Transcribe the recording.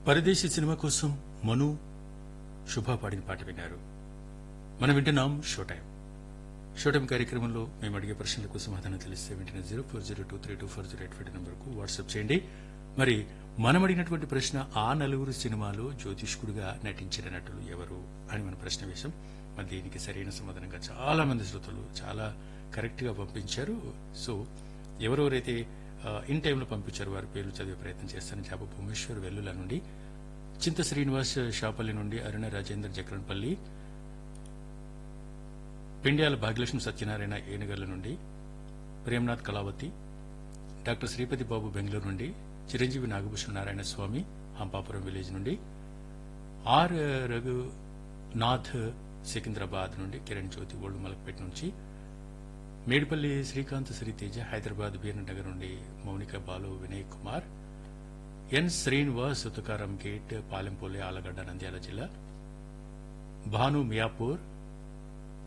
పరదేశీ సినిమా కోసం మను శుభ పాడిన పాట విన్నారు మనం వింటున్నాం షో టైం షో టైం కార్యక్రమంలో మేము అడిగే ప్రశ్నలకు సమాధానం తెలిస్తే వెంటనే zero four zero two three two four zero eight five నంబర్కు వాట్సాప్ చేయండి మరి మనం అడిగినటువంటి ప్రశ్న ఆ నలుగురు సినిమాలో జ్యోతిష్కుడుగా నటించిన నటులు ఎవరు అని మన ప్రశ్న వేశాం మరి దీనికి సరైన సమాధానంగా చాలా మంది శ్రోతలు చాలా కరెక్ట్ గా పంపించారు సో ఎవరెవరైతే ఆ, ఇన్ టైంలో పంపించారు వారి పేర్లు చదివే ప్రయత్నం చేస్తారని చేప భువనేశ్వర్ వెల్లుల నుండి చింత శ్రీనివాస్ షాపల్లి నుండి అరుణ రాజేందర్ జక్రన్పల్లి పెండ్యాల భాగ్యలక్ష్మి సత్యనారాయణ ఏనుగర్ల నుండి ప్రేమ్నాథ్ కళావతి డాక్టర్ శ్రీపతి బాబు బెంగళూరు నుండి చిరంజీవి నాగభూషణ నారాయణ స్వామి హంపాపురం విలేజ్ నుండి ఆర్ రఘునాథ్ సికింద్రాబాద్ నుండి కిరణ్ జ్యోతి ఓల్డ్ మలక్పేట నుంచి మేడిపల్లి శ్రీకాంత్ శ్రీతేజ హైదరాబాద్ బీర్నగర్ నుండి మౌనిక బాలు వినయ్ కుమార్ ఎన్ శ్రీనివాస్ తుకారం గేట్ పాలెంపోలే ఆలగడ్డ నంద్యాల జిల్లా భాను మియాపూర్